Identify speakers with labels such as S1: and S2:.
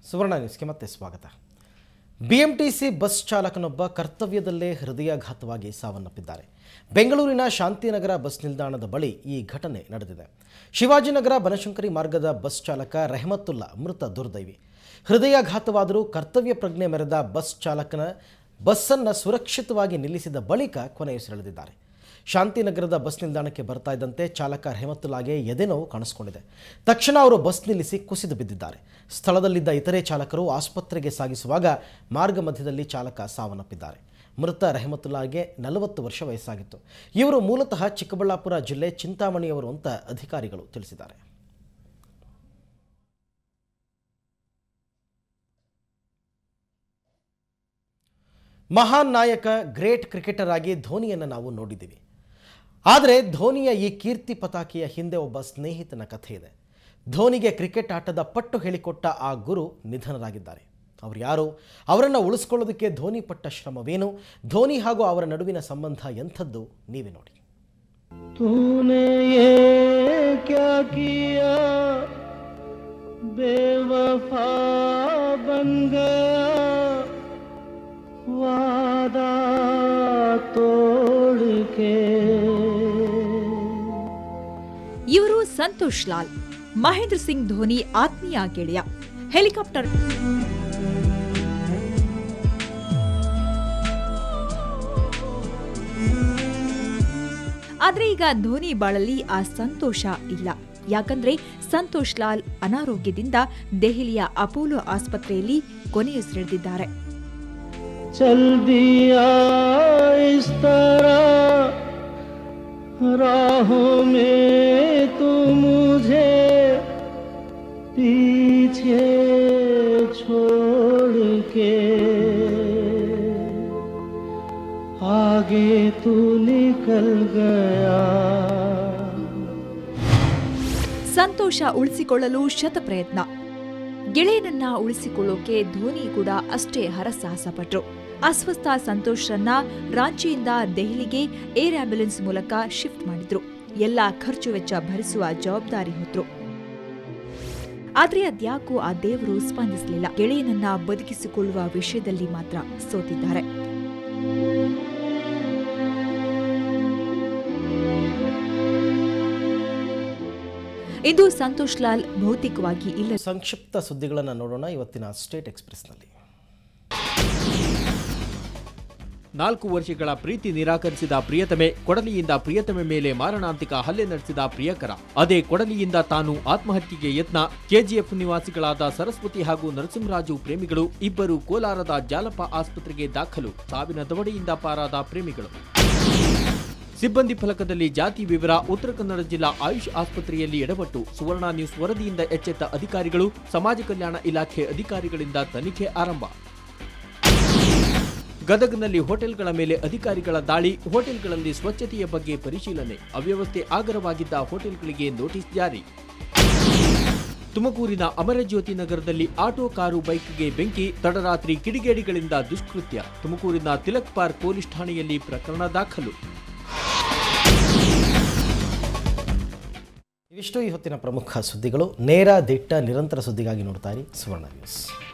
S1: ಸುವರ್ಣ ನ್ಯೂಸ್ಗೆ ಮತ್ತೆ ಸ್ವಾಗತ ಬಿಎಂಟಿಸಿ ಬಸ್ ಚಾಲಕನೊಬ್ಬ ಕರ್ತವ್ಯದಲ್ಲೇ ಹೃದಯಾಘಾತವಾಗಿ ಸಾವನ್ನಪ್ಪಿದ್ದಾರೆ ಬೆಂಗಳೂರಿನ ಶಾಂತಿನಗರ ಬಸ್ ನಿಲ್ದಾಣದ ಬಳಿ ಈ ಘಟನೆ ನಡೆದಿದೆ ಶಿವಾಜಿನಗರ ಬನಶಂಕರಿ ಮಾರ್ಗದ ಬಸ್ ಚಾಲಕ ರೆಹಮತ್ತುಲ್ಲಾ ಮೃತ ದುರ್ದೈವಿ ಹೃದಯಾಘಾತವಾದರೂ ಕರ್ತವ್ಯ ಪ್ರಜ್ಞೆ ಮೆರೆದ ಬಸ್ ಚಾಲಕನ ಬಸ್ಸನ್ನು ಸುರಕ್ಷಿತವಾಗಿ ನಿಲ್ಲಿಸಿದ ಬಳಿಕ ಕೊನೆಯುಸಿರೆಳೆದಿದ್ದಾರೆ ಶಾಂತಿನಗರದ ಬಸ್ ನಿಲ್ದಾಣಕ್ಕೆ ಬರ್ತಾ ಇದ್ದಂತೆ ಚಾಲಕ ರೆಹಮತ್ತುಲ್ಲಾಗೆ ಎದೆನೋವು ಕಾಣಿಸಿಕೊಂಡಿದೆ ತಕ್ಷಣ ಅವರು ಬಸ್ ನಿಲ್ಲಿಸಿ ಕುಸಿದು ಬಿದ್ದಿದ್ದಾರೆ ಸ್ಥಳದಲ್ಲಿದ್ದ ಇತರೆ ಚಾಲಕರು ಆಸ್ಪತ್ರೆಗೆ ಸಾಗಿಸುವಾಗ ಮಾರ್ಗ ಮಧ್ಯದಲ್ಲಿ ಚಾಲಕ ಸಾವನ್ನಪ್ಪಿದ್ದಾರೆ ಮೃತ ರೆಹಮತ್ತುಲ್ಲಾಗೆ ನಲವತ್ತು ವರ್ಷ ವಯಸ್ಸಾಗಿತ್ತು ಇವರು ಮೂಲತಃ ಚಿಕ್ಕಬಳ್ಳಾಪುರ ಜಿಲ್ಲೆ ಚಿಂತಾಮಣಿಯವರು ಅಂತ ಅಧಿಕಾರಿಗಳು ತಿಳಿಸಿದ್ದಾರೆ ಮಹಾನ್ ನಾಯಕ ಗ್ರೇಟ್ ಕ್ರಿಕೆಟರ್ ಆಗಿ ಧೋನಿಯನ್ನು ನಾವು ನೋಡಿದ್ದೀವಿ ಆದರೆ ಧೋನಿಯ ಈ ಕೀರ್ತಿ ಪತಾಕೆಯ ಹಿಂದೆ ಒಬ್ಬ ಸ್ನೇಹಿತನ ಕಥೆ ಇದೆ ಧೋನಿಗೆ ಕ್ರಿಕೆಟ್ ಆಟದ ಪಟ್ಟು ಹೇಳಿಕೊಟ್ಟ ಆ ಗುರು ನಿಧನರಾಗಿದ್ದಾರೆ ಅವರು ಯಾರು ಅವರನ್ನು ಉಳಿಸ್ಕೊಳ್ಳೋದಕ್ಕೆ ಧೋನಿ ಪಟ್ಟ ಶ್ರಮವೇನು ಧೋನಿ ಹಾಗೂ ಅವರ ನಡುವಿನ ಸಂಬಂಧ ಎಂಥದ್ದು ನೀವೇ ನೋಡಿ
S2: तूने ये क्या किया बेवफा बन गया वादा तोड़ के
S3: ಇವರು ಸಂತೋಷ್ ಲಾಲ್ ಮಹೇಂದ್ರ ಸಿಂಗ್ ಧೋನಿ ಆತ್ಮೀಯ ಗೆಳೆಯ ಹೆಲಿಕಾಪ್ಟರ್ ಆದ್ರೆ ಈಗ ಧೋನಿ ಬಾಳಲ್ಲಿ ಆ ಸಂತೋಷ ಇಲ್ಲ ಯಾಕಂದ್ರೆ ಸಂತೋಷ್ ಲಾಲ್ ಅನಾರೋಗ್ಯದಿಂದ ದೆಹಲಿಯ ಅಪೋಲೋ ಆಸ್ಪತ್ರೆಯಲ್ಲಿ ಕೊನೆಯುಸಿರೆಳೆದಿದ್ದಾರೆ
S2: चल दिया इस तरह राहों में तू मुझे पीछे छोड़ के आगे तू निकल गया
S3: ಸಂತೋಷ ಉಳಿಸಿಕೊಳ್ಳಲು ಶತಪ್ರಯತ್ನ ಗೆಳೆಯನನ್ನ ಉಳಿಸಿಕೊಳ್ಳೋಕೆ ಧೋನಿ ಕೂಡ ಅಷ್ಟೇ ಹರಸಾಹಸ ಪಟ್ರು ಅಸ್ವಸ್ಥ ಸಂತೋಷ್ರನ್ನ ರಾಂಚಿಯಿಂದ ದೆಹಲಿಗೆ ಏರ್ ಆಂಬ್ಯುಲೆನ್ಸ್ ಮೂಲಕ ಶಿಫ್ಟ್ ಮಾಡಿದ್ರು ಎಲ್ಲ ಖರ್ಚು ವೆಚ್ಚ ಭರಿಸುವ ಜವಾಬ್ದಾರಿ ಹೊತ್ರು ಆದ್ರೆ ಅದ್ಯಾಕೋ ಆ ದೇವರು ಸ್ಪಂದಿಸಲಿಲ್ಲ ಗೆಳೆಯನನ್ನ ಬದುಕಿಸಿಕೊಳ್ಳುವ ವಿಷಯದಲ್ಲಿ ಮಾತ್ರ ಸೋತಿದ್ದಾರೆ ಇದು ಸಂತೋಷ್ ಲಾಲ್ ಭೌತಿಕವಾಗಿ ಇಲ್ಲ
S1: ಸಂಕ್ಷಿಪ್ತ ಸುದ್ದಿಗಳನ್ನು ನೋಡೋಣ ಇವತ್ತಿನ ಸ್ಟೇಟ್ ಎಕ್ಸ್ಪ್ರೆಸ್ನಲ್ಲಿ
S4: ನಾಲ್ಕು ವರ್ಷಗಳ ಪ್ರೀತಿ ನಿರಾಕರಿಸಿದ ಪ್ರಿಯತಮೆ ಕೊಡಲಿಯಿಂದ ಪ್ರಿಯತಮೆ ಮೇಲೆ ಮಾರಣಾಂತಿಕ ಹಲ್ಲೆ ನಡೆಸಿದ ಪ್ರಿಯಕರ ಅದೇ ಕೊಡಲಿಯಿಂದ ತಾನು ಆತ್ಮಹತ್ಯೆಗೆ ಯತ್ನ ಕೆಜಿಎಫ್ ನಿವಾಸಿಗಳಾದ ಸರಸ್ವತಿ ಹಾಗೂ ನರಸಿಂಹರಾಜು ಪ್ರೇಮಿಗಳು ಇಬ್ಬರು ಕೋಲಾರದ ಜಾಲಪ ಆಸ್ಪತ್ರೆಗೆ ದಾಖಲು ಸಾವಿನ ದವಡೆಯಿಂದ ಪಾರಾದ ಪ್ರೇಮಿಗಳು ಸಿಬ್ಬಂದಿ ಫಲಕದಲ್ಲಿ ಜಾತಿ ವಿವರ ಉತ್ತರ ಕನ್ನಡ ಜಿಲ್ಲಾ ಆಯುಷ್ ಆಸ್ಪತ್ರೆಯಲ್ಲಿ ಎಡವಟ್ಟು ಸುವರ್ಣ ನ್ಯೂಸ್ ವರದಿಯಿಂದ ಎಚ್ಚೆತ್ತ ಅಧಿಕಾರಿಗಳು ಸಮಾಜ ಕಲ್ಯಾಣ ಇಲಾಖೆ ಅಧಿಕಾರಿಗಳಿಂದ ತನಿಖೆ ಆರಂಭ ಗದಗ್ನಲ್ಲಿ ಹೋಟೆಲ್ಗಳ ಮೇಲೆ ಅಧಿಕಾರಿಗಳ ದಾಳಿ ಹೋಟೆಲ್ಗಳಲ್ಲಿ ಸ್ವಚ್ಛತೆಯ ಬಗ್ಗೆ ಪರಿಶೀಲನೆ ಅವ್ಯವಸ್ಥೆ ಆಗರವಾಗಿದ್ದ ಹೋಟೆಲ್ಗಳಿಗೆ ನೋಟಿಸ್ ಜಾರಿ ತುಮಕೂರಿನ ಅಮರಜ್ಯೋತಿ ನಗರದಲ್ಲಿ ಆಟೋ ಕಾರು ಬೈಕ್ಗೆ ಬೆಂಕಿ ತಡರಾತ್ರಿ ಕಿಡಿಗೇಡಿಗಳಿಂದ ದುಷ್ಕೃತ್ಯ ತುಮಕೂರಿನ ತಿಲಕ್ ಪಾರ್ಕ್ ಪೊಲೀಸ್ ಠಾಣೆಯಲ್ಲಿ ಪ್ರಕರಣ ದಾಖಲು
S1: ಇವಿಷ್ಟು ಈ ಹೊತ್ತಿನ ಪ್ರಮುಖ ಸುದ್ದಿಗಳು ನೇರ ದಿಟ್ಟ ನಿರಂತರ ಸುದ್ದಿಗಾಗಿ ನೋಡ್ತಾ ಇರಿ ಸುವರ್ಣ ನ್ಯೂಸ್